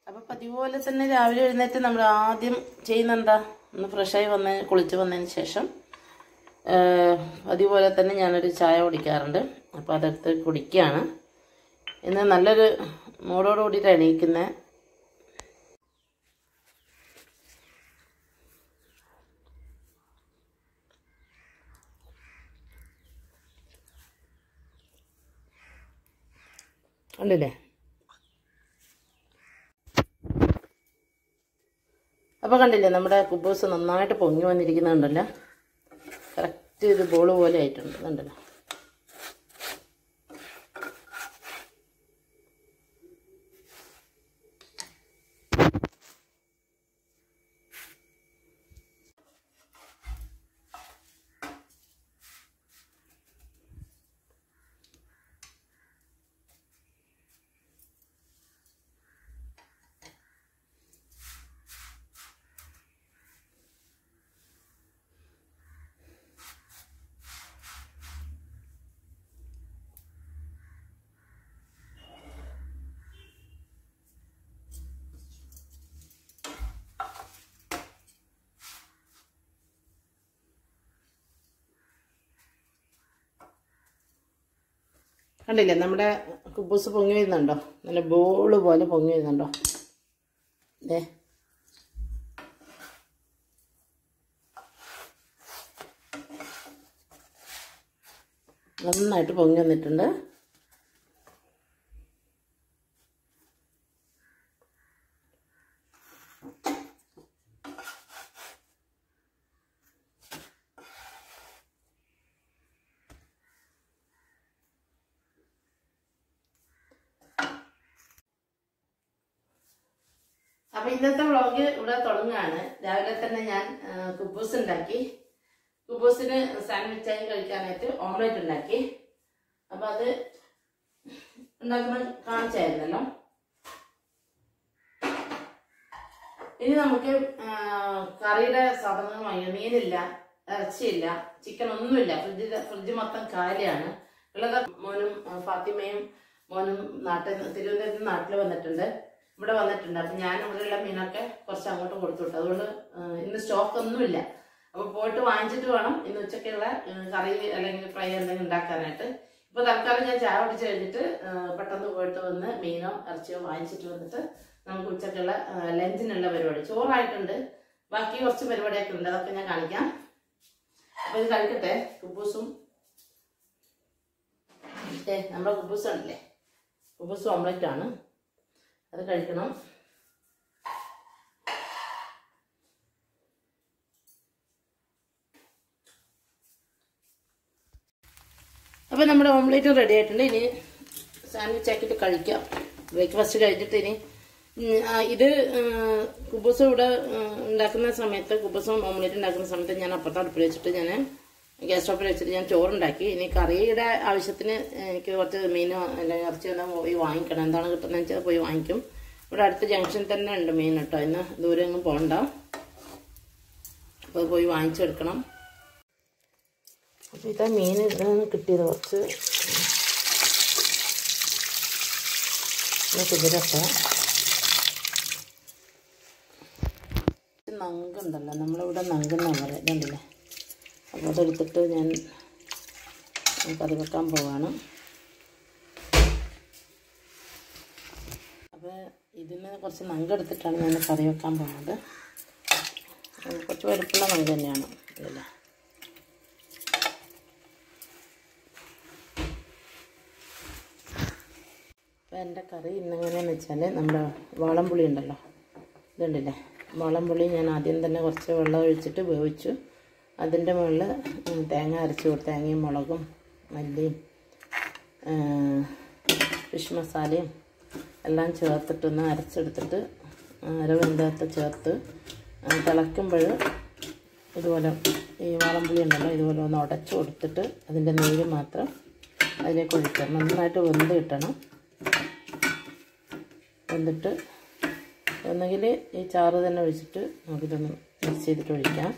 അപ്പോൾ പതിപോലെ തന്നെ രാവിലെ എഴുന്നേറ്റ് നമ്മൾ ആദ്യം ചെയ്യുന്ന എന്താ ഒന്ന് ഫ്രഷായി വന്ന് കുളിച്ച് വന്നതിന് ശേഷം ഏഹ്, അതുപോലെ തന്നെ ഞാനൊരു ചായ കുടിക്കാറുണ്ട് അപ്പോൾ അതെടുത്ത് കുടിക്കുകയാണ് ഇന്ന് നല്ലൊരു മൂടോട് കൂടിയിട്ട് എണീക്കുന്നത് ഉണ്ടല്ലേ അപ്പോൾ കണ്ടില്ലേ നമ്മുടെ കുബൂസ് നന്നായിട്ട് പൊങ്ങി വന്നിരിക്കുന്നുണ്ടല്ലോ കറക്റ്റ് ഇത് ബോൾ പോലെ ആയിട്ടുണ്ട് കണ്ടല്ലോ കണ്ടില്ലേ നമ്മുടെ കുബൂസ് പൊങ്ങി വരുന്നുണ്ടോ നല്ല ബോള് പോലെ പൊങ്ങി വരുന്നുണ്ടോ ദേ നന്നായിട്ട് പൊങ്ങി വന്നിട്ടുണ്ട് അപ്പൊ ഇന്നത്തെ വ്ളോഗ് ഇവിടെ തുടങ്ങുകയാണ് രാവിലെ തന്നെ ഞാൻ ആ, കുബൂസ് ഉണ്ടാക്കി കുബൂസിന് സാൻഡ്വിച്ചായി കഴിക്കാനായിട്ട് ഓംലെറ്റ് ഉണ്ടാക്കി അപ്പൊ അത് ഉണ്ടാക്കുന്ന കാണിച്ചായിരുന്നല്ലോ ഇനി നമുക്ക് ആ, കറിയുടെ സാധനങ്ങൾ വാങ്ങി മീനില്ല ഇറച്ചിയില്ല ചിക്കൻ ഒന്നുമില്ല ഫ്രിഡ്ജിൽ ഫ്രിഡ്ജ് മൊത്തം കാലിയാണ് ഉള്ളത് മോനും ആ, ഫാത്തിമയും മോനും നാട്ടിൽ തിരുവനന്തപുരത്ത് നാട്ടിൽ വന്നിട്ടുണ്ട് ഇവിടെ വന്നിട്ടുണ്ട് അപ്പൊ ഞാൻ ഇവിടെയുള്ള മീനൊക്കെ കുറച്ച് അങ്ങോട്ട് കൊടുത്തു വിട്ടു അതുകൊണ്ട് ആ, ഇന്ന് സ്റ്റോക്ക് ഒന്നുമില്ല അപ്പൊ പോയിട്ട് വാങ്ങിച്ചിട്ട് വേണം ഇന്ന് ഉച്ചക്കുള്ള ആ, കറി അല്ലെങ്കിൽ ഫ്രൈ എന്തെങ്കിലും ഉണ്ടാക്കാനായിട്ട് ഇപ്പൊ തൽക്കാലം ഞാൻ ചായ കുടിച്ച് കഴിഞ്ഞിട്ട് ആ, പെട്ടെന്ന് പോയിട്ട് വന്ന് മീനോ ഇറച്ചിയോ വാങ്ങിച്ചിട്ട് വന്നിട്ട് നമുക്ക് ഉച്ചക്കുള്ള ആ, ലഞ്ചിനുള്ള പരിപാടി ചോറായിട്ടുണ്ട് ബാക്കി കുറച്ച് പരിപാടിയൊക്കെ ഉണ്ട് അതൊക്കെ ഞാൻ കാണിക്കാം അപ്പൊ ഇത് കഴിക്കട്ടെ കുബൂസും ഏ നമ്മുടെ കുബൂസ് ഉണ്ടല്ലേ കുബൂസ് ഓംലെറ്റ് ആണ് അത് കഴിക്കണം അപ്പോൾ നമ്മുടെ ഓംലേറ്റ് റെഡി ആയിട്ടുണ്ട് ഇനി സാൻഡ്വിച്ച് ആക്കിയിട്ട് കഴിക്കാം ബ്രേക്ക്ഫാസ്റ്റ് കഴിച്ചിട്ട് ഇനി ഉം, ആ, ഇത് കുബൂസ് ഇവിടെ ഉം, ഉണ്ടാക്കുന്ന സമയത്ത് കുബൂസും ഓംലേറ്റ് ഉണ്ടാക്കുന്ന സമയത്ത് ഞാൻ അപ്പുറത്ത് അടുപ്പിൽ വെച്ചിട്ട് ഞാൻ ഗ്യാസ് സ്റ്റോപ്പിൽ വെച്ചിട്ട് ഞാൻ ചോറുണ്ടാക്കി ഇനി കറിയുടെ ആവശ്യത്തിന് എനിക്ക് കുറച്ച് മീനോ അല്ലെങ്കിൽ ഇറച്ചിയോ എന്നാൽ പോയി വാങ്ങിക്കണം എന്താണ് കിട്ടുന്നത് വെച്ചാൽ പോയി വാങ്ങിക്കും ഇവിടെ അടുത്ത ജംഗ്ഷനിൽ തന്നെ ഉണ്ട് മീൻ കേട്ടോ ഇന്ന് ദൂരെ ഒന്നും പോകണ്ട അപ്പോൾ പോയി വാങ്ങിച്ചെടുക്കണം അപ്പോൾ ഇതാ മീൻ ഇതാണ് കിട്ടിയത് കുറച്ച് കുതിരട്ടെ നങ്കുണ്ടല്ലോ നമ്മളിവിടെ നങ്കെന്നാണ് പറയുക ഇതുണ്ടല്ലേ അപ്പോൾ അതെടുത്തിട്ട് ഞാൻ കറി വെക്കാൻ പോവാണ് അപ്പോൾ ഇതിന് കുറച്ച് നങ്കെടുത്തിട്ടാണ് ഞാൻ കറി വെക്കാൻ പോകുന്നത് അത് കുറച്ച് വലുപ്പമുള്ള നങ്ക് തന്നെയാണ് ഇതല്ലേ അപ്പോൾ എൻ്റെ കറി ഇന്നെങ്ങനെയാണെന്ന് വെച്ചാൽ നമ്മുടെ വാളംപുളി ഉണ്ടല്ലോ ഇതുണ്ടല്ലേ വാളംപുളി ഞാൻ ആദ്യം തന്നെ കുറച്ച് വെള്ളം ഒഴിച്ചിട്ട് വേവിച്ചു അതിൻ്റെ മുകളിൽ തേങ്ങ അരച്ച് കൊടുത്ത് തേങ്ങയും മുളകും മല്ലിയും ഫിഷ് മസാലയും എല്ലാം ചേർത്തിട്ടൊന്ന് അരച്ചെടുത്തിട്ട് അരവെന്തകത്ത് ചേർത്ത് ആ, തിളയ്ക്കുമ്പോൾ ഇതുപോലെ ഈ വാളംപുളി ഉണ്ടല്ലോ ഇതുപോലെ ഒന്ന് ഉടച്ച് കൊടുത്തിട്ട് അതിൻ്റെ നീര് മാത്രം അതിലേക്ക് ഒഴിക്കുക നന്നായിട്ട് വെന്ത് കിട്ടണം വെന്തിട്ട് ഒന്നുകിൽ ഈ ചാറ് തന്നെ ഒഴിച്ചിട്ട് നമുക്കിതൊന്ന് മിക്സ് ചെയ്തിട്ട് ഒഴിക്കാം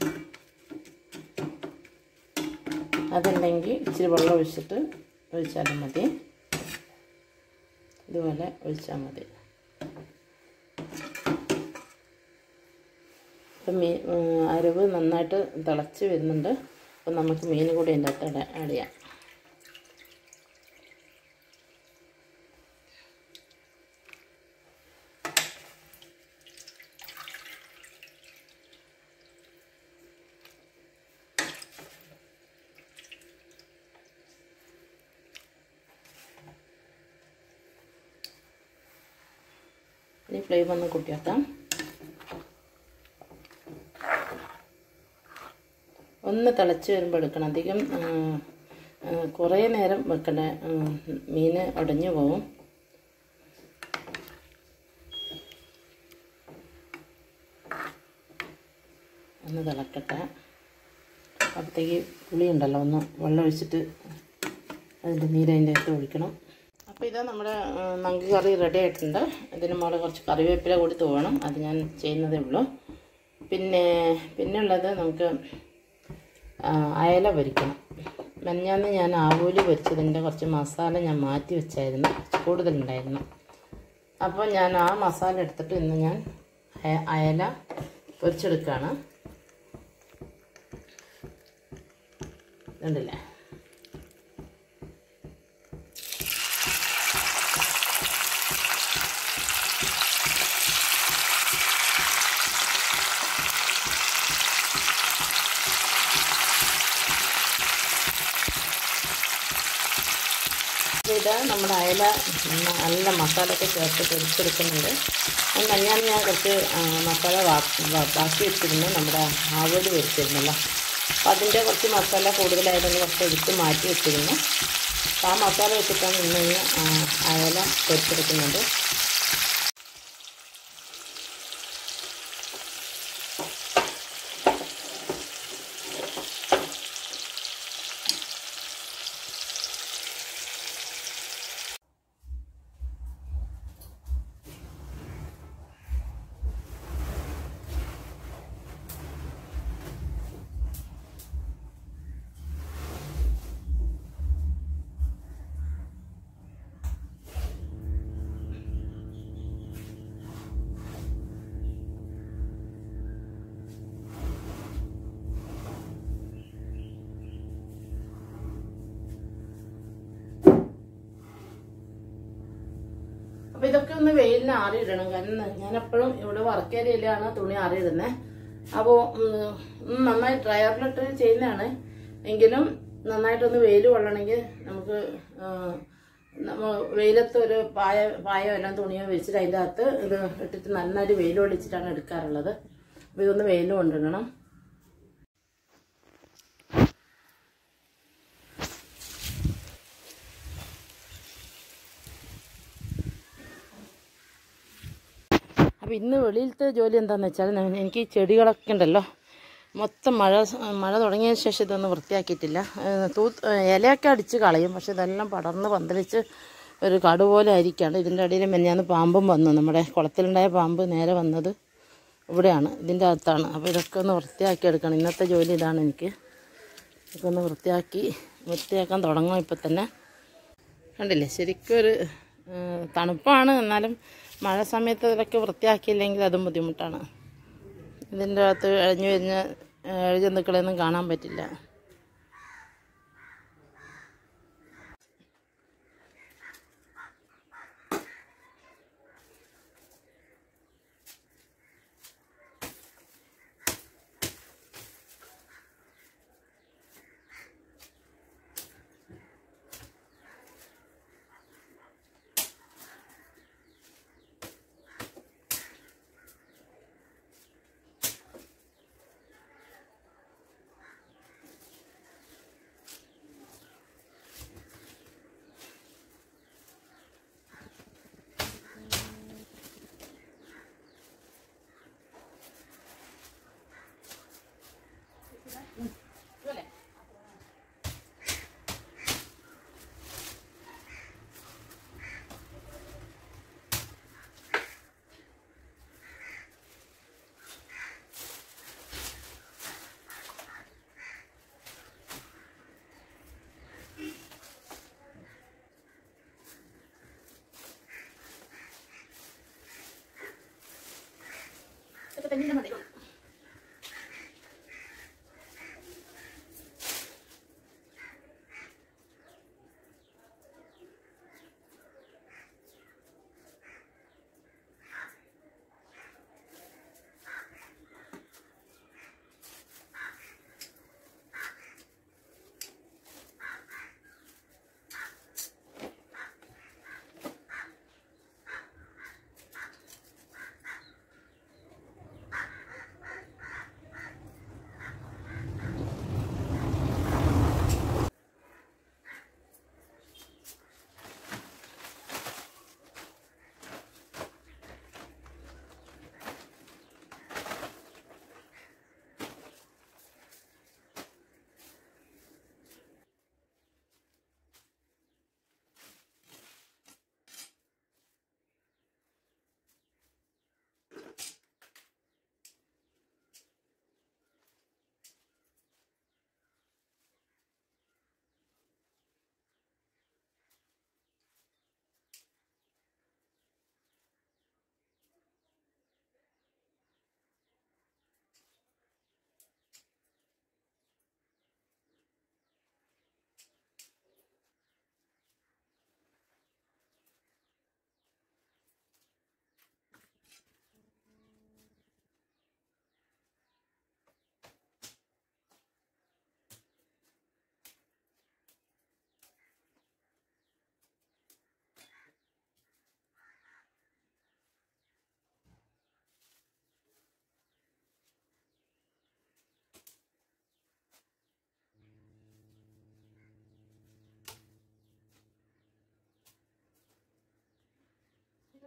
അതല്ലെങ്കിൽ ഇച്ചിരി വെള്ളം ഒഴിച്ചിട്ട് ഒഴിച്ചാലും മതി ഇതുപോലെ ഒഴിച്ചാൽ മതി അപ്പം മീൻ ഉം, അരവ് നന്നായിട്ട് തിളച്ച് വരുന്നുണ്ട് അപ്പം നമുക്ക് മീൻ കൂടി അതിൻ്റെ അകത്ത് ആഡ് ചെയ്യാം ഇനി ഫ്ലെയിം ഒന്ന് കൂട്ടിയേക്കാം ഒന്ന് തിളച്ച് വരുമ്പോൾ എടുക്കണം അധികം ആ, ആ, കുറേ നേരം വെക്കണേ മീൻ ഉടഞ്ഞു പോകും ഒന്ന് തിളക്കട്ടെ അപ്പോഴത്തേക്ക് പുളി ഉണ്ടല്ലോ ഒന്ന് വെള്ളം ഒഴിച്ചിട്ട് അതിൻ്റെ നീര് അതിൻ്റെ അകത്ത് ഒഴിക്കണം അപ്പോൾ ഇത് നമ്മുടെ ആ, നങ്ക് കറി റെഡി ആയിട്ടുണ്ട് ഇതിന് മുകളിൽ കുറച്ച് കറിവേപ്പില കൂടി തൂവണം അത് ഞാൻ ചെയ്യുന്നതേ ഉള്ളൂ പിന്നെ പിന്നെ ഉള്ളത് നമുക്ക് ആ, അയല പൊരിക്കണം മെഞ്ഞാന്ന് ഞാൻ ആവൂല് പൊരിച്ചതിൻ്റെ കുറച്ച് മസാല ഞാൻ മാറ്റി വെച്ചായിരുന്നു കുറച്ച് കൂടുതലുണ്ടായിരുന്നു അപ്പോൾ ഞാൻ ആ മസാല എടുത്തിട്ട് ഇന്ന് ഞാൻ അയ- അയല പൊരിച്ചെടുക്കുകയാണ് കണ്ടില്ലേ ഇത് നമ്മുടെ അയല നല്ല മസാലയൊക്കെ ചേർത്ത് പൊരിച്ചെടുക്കുന്നുണ്ട് അത് ഞാൻ ഞാൻ കുറച്ച് ആ, മസാല വാ- വാ- ബാക്കി വെച്ചിരുന്നു നമ്മുടെ ആവോല് പൊരിച്ചിരുന്നല്ലോ അപ്പോൾ അതിൻ്റെ കുറച്ച് മസാല കൂടുതലായതുകൊണ്ട് കുറച്ച് എടുത്ത് മാറ്റി വെച്ചിരുന്നു അപ്പോൾ ആ മസാല വെച്ചിട്ടാണ് ഇന്ന് ഈ, ആ, അയല പൊരിച്ചെടുക്കുന്നത് അപ്പൊ ഇതൊക്കെ ഒന്ന് വെയിലിന് ആറിയിടണം കാരണം ഞാൻ എപ്പോഴും ഇവിടെ വർക്ക് ഏരിയയിലാണ് തുണി ആറിയിടുന്നത് അപ്പോൾ നന്നായി ഡ്രയറിലിട്ട് ചെയ്യുന്നതാണ് എങ്കിലും നന്നായിട്ടൊന്ന് വെയിൽ കൊള്ളണമെങ്കിൽ നമുക്ക് ആ, നമ്മ വെയിലത്ത് ഒരു പായ പായോ എല്ലാം തുണിയോ വെച്ചിട്ട് അതിൻ്റെ അകത്ത് ഇത് ഇട്ടിട്ട് നന്നായിട്ട് വെയിൽ കൊള്ളിച്ചിട്ടാണ് എടുക്കാറുള്ളത് അപ്പോൾ ഇതൊന്ന് വെയിൽ കൊണ്ടിടണം അപ്പോൾ ഇന്ന് വെളിയിലത്തെ ജോലി എന്താണെന്ന് വെച്ചാൽ ഞാൻ- എനിക്ക് ഈ ചെടികളൊക്കെ ഉണ്ടല്ലോ മൊത്തം മഴ സ- മഴ തുടങ്ങിയ ശേഷം ഇതൊന്നും വൃത്തിയാക്കിയിട്ടില്ല ഏഹ് തൂ ഇലയൊക്കെ അടിച്ച് കളയും പക്ഷെ ഇതെല്ലാം പടർന്ന് പന്തലിച്ച് ഒരു കാട് പോലെ ആയിരിക്കാണ് ഇതിൻ്റെ അടിയിൽ മെഞ്ഞാന്ന് പാമ്പും വന്നു നമ്മുടെ കുളത്തിലുണ്ടായ പാമ്പ് നേരെ വന്നത് ഇവിടെയാണ് ഇതിൻ്റെ അകത്താണ് അപ്പോൾ ഇതൊക്കെ ഒന്ന് വൃത്തിയാക്കി എടുക്കണം ഇന്നത്തെ ജോലി ഇതാണ് എനിക്ക് ഇതൊക്കെ ഒന്ന് വൃത്തിയാക്കി വൃത്തിയാക്കാൻ തുടങ്ങും ഇപ്പം തന്നെ കണ്ടില്ലേ ശരിക്കും ഒരു ഏഹ്, തണുപ്പാണ് എന്നാലും മഴ സമയത്ത് ഇതൊക്കെ വൃത്തിയാക്കിയില്ലെങ്കിൽ അതും ബുദ്ധിമുട്ടാണ് ഇതിൻ്റെ അകത്ത് അഴിഞ്ഞു വരുന്ന ഏഹ്, ജന്തുക്കളെയൊന്നും കാണാൻ പറ്റില്ല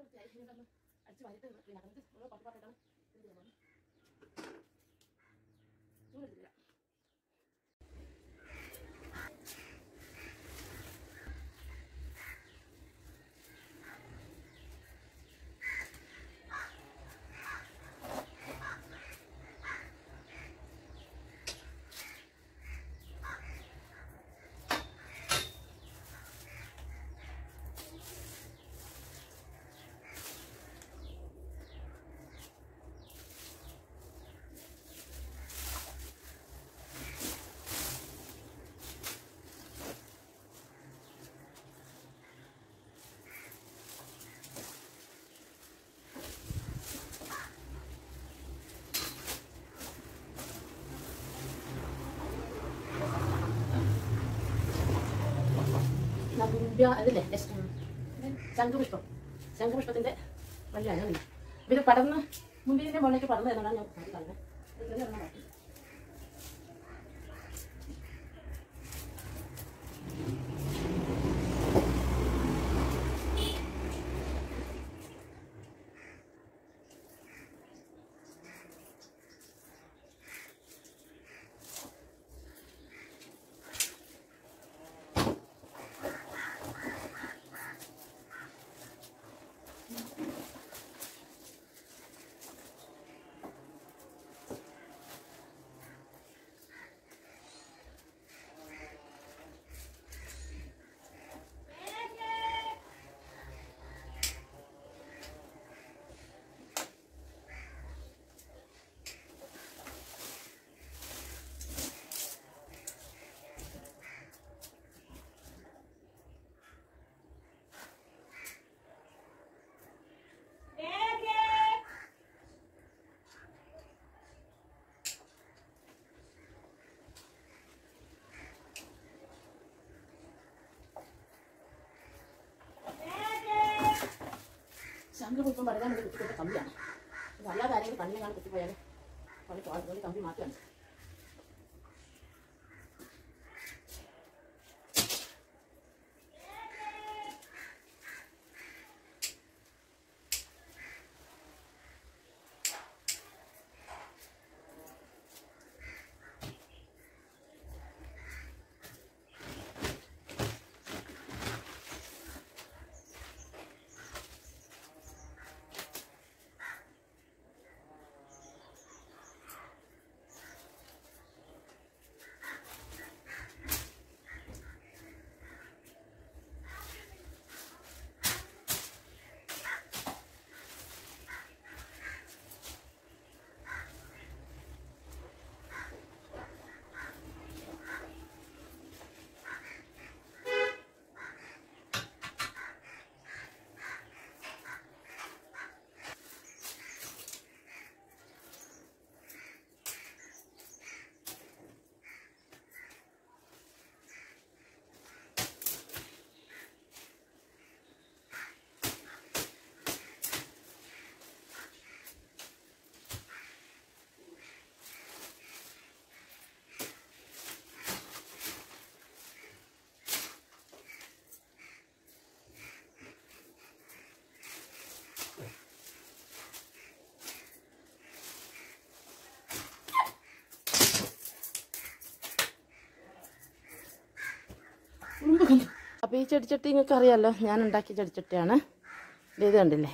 വൃത്തിയായി ഇനി ഇതൊന്ന് അടിച്ച് വാരിട്ട് ക്ലീൻ ആക്കണം ഇത് ഓരോ പാട്ട് പാട്ടായിട്ടാണ് ഇത് ചെയ്യുന്നത് ചൂടെടുത്തില്ല നവ്യ അതില്ലേ ശംഖുപുഷ്പം ശംഖുപുഷ്പത്തിന്റെ വള്ളിയാണ് കണ്ടില്ലേ? അപ്പൊ ഇത് പടർന്ന് മുമ്പിന്റെ മുകളിലേക്ക് പടർന്നു എന്നാണ് ഞാൻ കാണുന്നത് ഇത് ചെറിയ ഒരെണ്ണം ബാക്കി. ശംഖുപുഷ്പം പടരാൻ വേണ്ടി കുത്തിക്കൊടുത്ത കമ്പിയാണ് ഇത് അല്ലാതെ ആരെങ്കിലും കണ്ണിലാണ് കുത്തിപ്പോയാൽ പണി അതുകൊണ്ട് കമ്പി മാറ്റുകയാണ് അപ്പോൾ ഈ ചെടിച്ചട്ടി നിങ്ങൾക്ക് അറിയാമല്ലോ ഞാൻ ഉണ്ടാക്കിയ ചെടിച്ചട്ടിയാണ് ഇത് ഇത് കണ്ടില്ലേ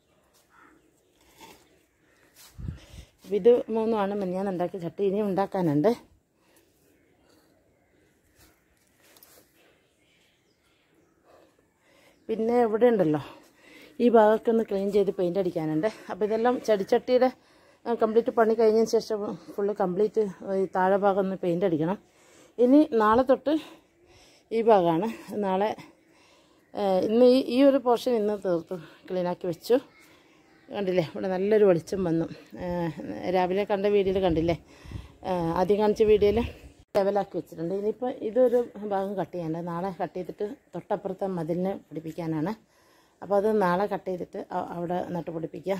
അപ്പൊ ഇത് മൂന്നുമാണ് ഞാൻ ഉണ്ടാക്കിയ ചട്ടി ഇനിയും ഉണ്ടാക്കാനുണ്ട് പിന്നെ ഇവിടെ ഉണ്ടല്ലോ ഈ ഭാഗമൊക്കെ ഒന്ന് ക്ലീൻ ചെയ്ത് പെയിൻ്റ് അടിക്കാനുണ്ട് അപ്പോൾ ഇതെല്ലാം ചെടിച്ചട്ടിയുടെ കംപ്ലീറ്റ് പണി കഴിഞ്ഞതിന് ശേഷം ഫുള്ള് കംപ്ലീറ്റ് ഈ താഴെ ഭാഗം ഒന്ന് പെയിൻ്റ് അടിക്കണം ഇനി നാളെ തൊട്ട് ഈ ഭാഗമാണ് നാളെ ആ, ഇന്ന് ഈ ഈ ഒരു പോർഷൻ ഇന്ന് തീർത്തു ക്ലീനാക്കി വെച്ചു കണ്ടില്ലേ ഇവിടെ നല്ലൊരു വെളിച്ചം വന്നു ആ, രാവിലെ കണ്ട വീഡിയോയിൽ കണ്ടില്ലേ ആ, ആദ്യം കാണിച്ച വീഡിയോയിൽ ലെവലാക്കി വെച്ചിട്ടുണ്ട് ഇനിയിപ്പോൾ ഇതൊരു ഭാഗം കട്ട് ചെയ്യണ്ട നാളെ കട്ട് ചെയ്തിട്ട് തൊട്ടപ്പുറത്തെ മതിലിന് പിടിപ്പിക്കാനാണ് അപ്പോൾ അത് നാളെ കട്ട് ചെയ്തിട്ട് അ- അവിടെ നട്ട് പിടിപ്പിക്കാം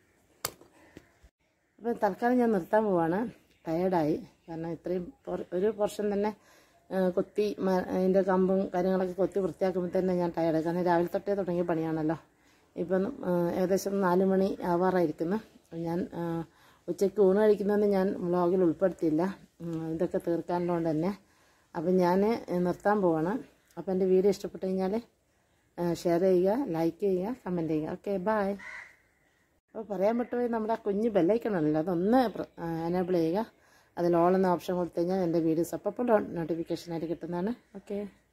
അപ്പോൾ തൽക്കാലം ഞാൻ നിർത്താൻ പോവാണ് ടയേർഡായി കാരണം ഇത്രയും പോർ- ഒരു പോർഷൻ തന്നെ ആ, കൊത്തി മ- അതിൻ്റെ കമ്പും കാര്യങ്ങളൊക്കെ കൊത്തി വൃത്തിയാക്കുമ്പോൾ തന്നെ ഞാൻ ടയേർഡായി കാരണം രാവിലെ തൊട്ടേ തുടങ്ങിയ പണിയാണല്ലോ ഇപ്പം ആ, ഏകദേശം നാല് മണി ആവാറായിരിക്കുന്നു ഞാൻ ആ, ഉച്ചയ്ക്ക് ഊണ് കഴിക്കുന്നതെന്ന് ഞാൻ വ്ളോഗിൽ ഉൾപ്പെടുത്തിയില്ല ഉം, ഇതൊക്കെ തീർക്കാനുള്ളതുകൊണ്ട് തന്നെ അപ്പം ഞാൻ നിർത്താൻ പോവാണ് അപ്പം എൻ്റെ വീഡിയോ ഇഷ്ടപ്പെട്ട് കഴിഞ്ഞാൽ ഷെയർ ചെയ്യുക ലൈക്ക് ചെയ്യുക കമൻറ്റ് ചെയ്യുക ഓക്കെ ബായ് അപ്പോൾ പറയാൻ പറ്റുമോ നമ്മുടെ ആ കുഞ്ഞ് ബെല്ലൈക്കണമല്ലോ അതൊന്ന് എനേബിൾ ചെയ്യുക അതിൽ ഓൾ എന്ന ഓപ്ഷൻ കൊടുത്തു കഴിഞ്ഞാൽ എൻ്റെ വീഡിയോസ് അപ്പോൾ നോട്ടിഫിക്കേഷനായിട്ട് കിട്ടുന്നതാണ് ഓക്കെ